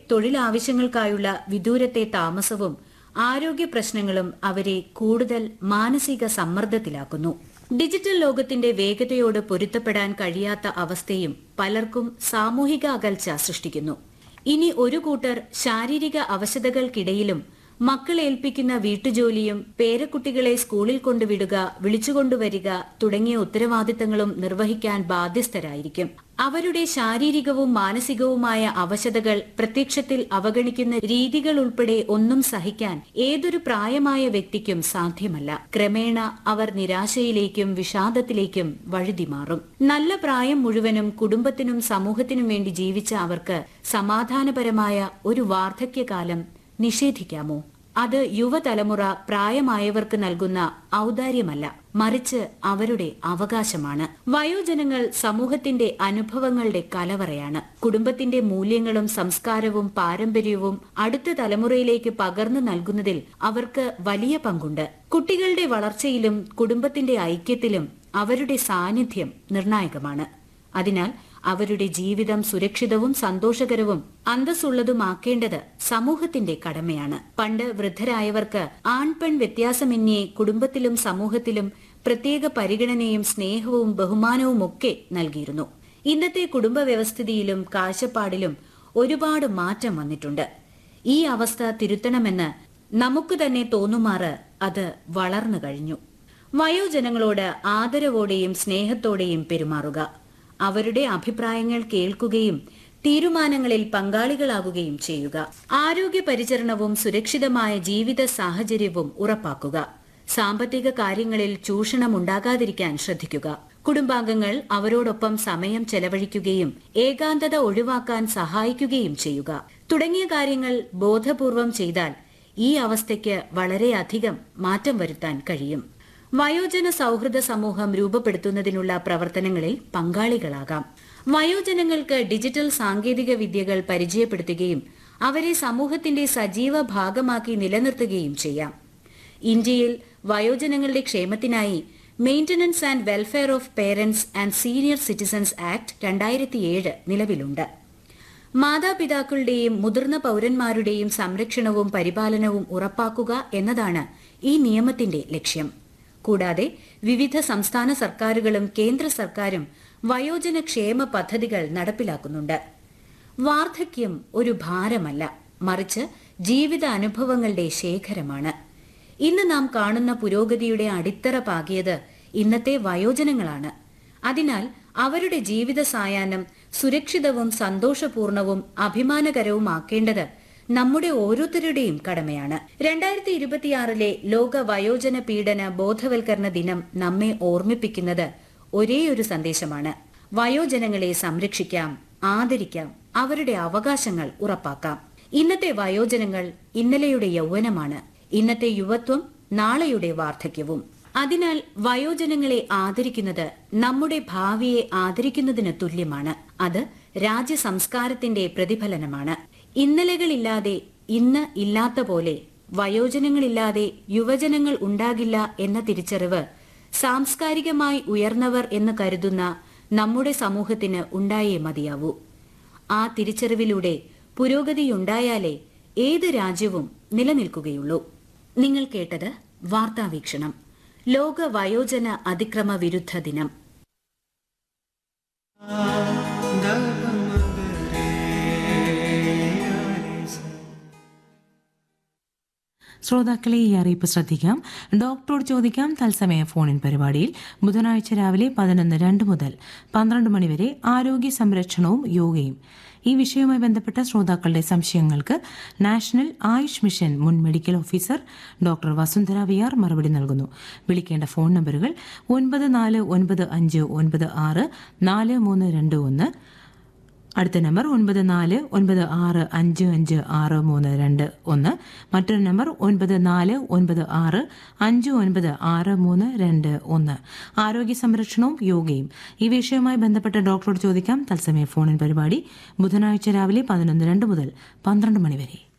തൊഴിലാവശ്യങ്ങൾക്കായുള്ള വിദൂരത്തെ താമസവും ആരോഗ്യ പ്രശ്നങ്ങളും അവരെ കൂടുതൽ മാനസിക സമ്മർദ്ദത്തിലാക്കുന്നു ഡിജിറ്റൽ ലോകത്തിന്റെ വേഗതയോട് പൊരുത്തപ്പെടാൻ കഴിയാത്ത അവസ്ഥയും പലർക്കും സാമൂഹിക അകൽച്ച സൃഷ്ടിക്കുന്നു ഇനി ഒരു കൂട്ടർ ശാരീരിക അവശതകൾക്കിടയിലും മക്കളേൽപ്പിക്കുന്ന വീട്ടുജോലിയും പേരക്കുട്ടികളെ സ്കൂളിൽ കൊണ്ടുവിടുക വിളിച്ചുകൊണ്ടുവരിക തുടങ്ങിയ ഉത്തരവാദിത്തങ്ങളും നിർവഹിക്കാൻ ബാധ്യസ്ഥരായിരിക്കും അവരുടെ ശാരീരികവും മാനസികവുമായ അവശതകൾ പ്രത്യക്ഷത്തിൽ അവഗണിക്കുന്ന രീതികൾ ഉൾപ്പെടെ ഒന്നും സഹിക്കാൻ ഏതൊരു പ്രായമായ വ്യക്തിക്കും സാധ്യമല്ല ക്രമേണ അവർ നിരാശയിലേക്കും വിഷാദത്തിലേക്കും വഴുതിമാറും നല്ല പ്രായം മുഴുവനും കുടുംബത്തിനും സമൂഹത്തിനും വേണ്ടി ജീവിച്ച അവർക്ക് സമാധാനപരമായ ഒരു വാർദ്ധക്യകാലം നിഷേധിക്കാമോ അത് യുവതലമുറ പ്രായമായവർക്ക് നൽകുന്ന ഔദാര്യമല്ല മറിച്ച് അവരുടെ അവകാശമാണ് വയോജനങ്ങൾ സമൂഹത്തിന്റെ അനുഭവങ്ങളുടെ കലവറയാണ് കുടുംബത്തിന്റെ മൂല്യങ്ങളും സംസ്കാരവും പാരമ്പര്യവും അടുത്ത തലമുറയിലേക്ക് പകർന്നു നൽകുന്നതിൽ അവർക്ക് വലിയ പങ്കുണ്ട് കുട്ടികളുടെ വളർച്ചയിലും കുടുംബത്തിന്റെ ഐക്യത്തിലും അവരുടെ സാന്നിധ്യം നിർണായകമാണ് അതിനാൽ അവരുടെ ജീവിതം സുരക്ഷിതവും സന്തോഷകരവും അന്തസ്സുള്ളതുമാക്കേണ്ടത് സമൂഹത്തിന്റെ കടമയാണ് പണ്ട് വൃദ്ധരായവർക്ക് ആൺപെൺ വ്യത്യാസമന്യേ കുടുംബത്തിലും സമൂഹത്തിലും പ്രത്യേക പരിഗണനയും സ്നേഹവും ബഹുമാനവും ഒക്കെ നൽകിയിരുന്നു ഇന്നത്തെ കുടുംബ വ്യവസ്ഥിതിയിലും കാഴ്ചപ്പാടിലും ഒരുപാട് മാറ്റം വന്നിട്ടുണ്ട് ഈ അവസ്ഥ തിരുത്തണമെന്ന് നമുക്ക് തന്നെ തോന്നുമാറ് അത് വളർന്നു കഴിഞ്ഞു വയോജനങ്ങളോട് ആദരവോടെയും സ്നേഹത്തോടെയും പെരുമാറുക അവരുടെ അഭിപ്രായങ്ങൾ കേൾക്കുകയും തീരുമാനങ്ങളിൽ പങ്കാളികളാകുകയും ചെയ്യുക ആരോഗ്യ പരിചരണവും സുരക്ഷിതമായ ജീവിത സാഹചര്യവും ഉറപ്പാക്കുക സാമ്പത്തിക കാര്യങ്ങളിൽ ചൂഷണം ഉണ്ടാകാതിരിക്കാൻ ശ്രദ്ധിക്കുക കുടുംബാംഗങ്ങൾ അവരോടൊപ്പം സമയം ചെലവഴിക്കുകയും ഏകാന്തത ഒഴിവാക്കാൻ സഹായിക്കുകയും ചെയ്യുക തുടങ്ങിയ കാര്യങ്ങൾ ബോധപൂർവം ചെയ്താൽ ഈ അവസ്ഥയ്ക്ക് വളരെയധികം മാറ്റം വരുത്താൻ കഴിയും വയോജന സൗഹൃദ സമൂഹം രൂപപ്പെടുത്തുന്നതിനുള്ള പ്രവർത്തനങ്ങളിൽ പങ്കാളികളാകാം വയോജനങ്ങൾക്ക് ഡിജിറ്റൽ സാങ്കേതിക വിദ്യകൾ പരിചയപ്പെടുത്തുകയും അവരെ സമൂഹത്തിന്റെ സജീവ ഭാഗമാക്കി നിലനിർത്തുകയും ചെയ്യാം ഇന്ത്യയിൽ വയോജനങ്ങളുടെ ക്ഷേമത്തിനായി maintenance and welfare of parents and senior citizens act രണ്ടായിരത്തിയേഴ് നിലവിലുണ്ട് മാതാപിതാക്കളുടെയും മുതിർന്ന പൌരന്മാരുടെയും സംരക്ഷണവും പരിപാലനവും ഉറപ്പാക്കുക എന്നതാണ് ഈ നിയമത്തിന്റെ ലക്ഷ്യം കൂടാതെ വിവിധ സംസ്ഥാന സർക്കാരുകളും കേന്ദ്ര സർക്കാരും വയോജന ക്ഷേമ പദ്ധതികൾ നടപ്പിലാക്കുന്നുണ്ട് വാർദ്ധക്യം ഒരു ഭാരമല്ല മറിച്ച് ജീവിത അനുഭവങ്ങളുടെ ശേഖരമാണ് ഇന്ന് നാം കാണുന്ന പുരോഗതിയുടെ അടിത്തറ പാകിയത് ഇന്നത്തെ വയോജനങ്ങളാണ് അതിനാൽ അവരുടെ ജീവിത സായാഹ്നം സുരക്ഷിതവും സന്തോഷപൂർണവും അഭിമാനകരവുമാക്കേണ്ടത് നമ്മുടെ ഓരോരുത്തരുടെയും കടമയാണ് രണ്ടായിരത്തി ഇരുപത്തിയാറിലെ ലോക വയോജന പീഡന ബോധവൽക്കരണ ദിനം നമ്മെ ഓർമ്മിപ്പിക്കുന്നത് ഒരേയൊരു സന്ദേശമാണ് വയോജനങ്ങളെ സംരക്ഷിക്കാം ആദരിക്കാം അവരുടെ അവകാശങ്ങൾ ഉറപ്പാക്കാം ഇന്നത്തെ വയോജനങ്ങൾ ഇന്നലെയുടെ യൗവനമാണ് ഇന്നത്തെ യുവത്വം നാളെയുടെ വാർദ്ധക്യവും അതിനാൽ വയോജനങ്ങളെ ആദരിക്കുന്നത് നമ്മുടെ ഭാവിയെ ആദരിക്കുന്നതിന് തുല്യമാണ് അത് രാജ്യ സംസ്കാരത്തിന്റെ പ്രതിഫലനമാണ് ഇന്നലകളില്ലാതെ ഇന്ന് ഇല്ലാത്ത പോലെ വയോജനങ്ങളില്ലാതെ യുവജനങ്ങൾ ഉണ്ടാകില്ല എന്ന തിരിച്ചറിവ് സാംസ്കാരികമായി ഉയർന്നവർ എന്ന് കരുതുന്ന നമ്മുടെ സമൂഹത്തിന് ഉണ്ടായേ മതിയാവൂ ആ തിരിച്ചറിവിലൂടെ പുരോഗതിയുണ്ടായാലേ ഏത് രാജ്യവും നിലനിൽക്കുകയുള്ളൂ നിങ്ങൾ കേട്ടത് വാർത്താവീക്ഷണം ലോക വയോജന അതിക്രമ വിരുദ്ധ ദിനം ശ്രോതാക്കളെ ഈ അറിയിപ്പ് ശ്രദ്ധിക്കാം ഡോക്ടറോട് ചോദിക്കാം തത്സമയ ഫോണിൻ പരിപാടിയിൽ ബുധനാഴ്ച രാവിലെ പതിനൊന്ന് രണ്ട് മുതൽ പന്ത്രണ്ട് മണിവരെ ആരോഗ്യ സംരക്ഷണവും യോഗയും ഈ വിഷയവുമായി ബന്ധപ്പെട്ട ശ്രോതാക്കളുടെ സംശയങ്ങൾക്ക് നാഷണൽ ആയുഷ് മിഷൻ മുൻ medical officer doctor Vasundhara V R മറുപടി നൽകുന്നു വിളിക്കേണ്ട ഫോൺ നമ്പറുകൾ ഒൻപത് നാല് ഒൻപത് അഞ്ച് ഒൻപത് ആറ് നാല് മൂന്ന് രണ്ട് ഒന്ന് അടുത്ത നമ്പർ ഒൻപത് നാല് ഒൻപത് ആറ് അഞ്ച് അഞ്ച് ആറ് മൂന്ന് രണ്ട് ഒന്ന് മറ്റൊരു നമ്പർ ഒൻപത് നാല് ഒൻപത് ആറ് അഞ്ച് ഒൻപത് ആറ് മൂന്ന് രണ്ട് ഒന്ന് ആരോഗ്യ സംരക്ഷണവും യോഗയും ഈ വിഷയവുമായി ബന്ധപ്പെട്ട ഡോക്ടറോട് ചോദിക്കാം തത്സമയ ഫോണിൻ പരിപാടി ബുധനാഴ്ച രാവിലെ പതിനൊന്ന് രണ്ട് മുതൽ പന്ത്രണ്ട് മണി വരെ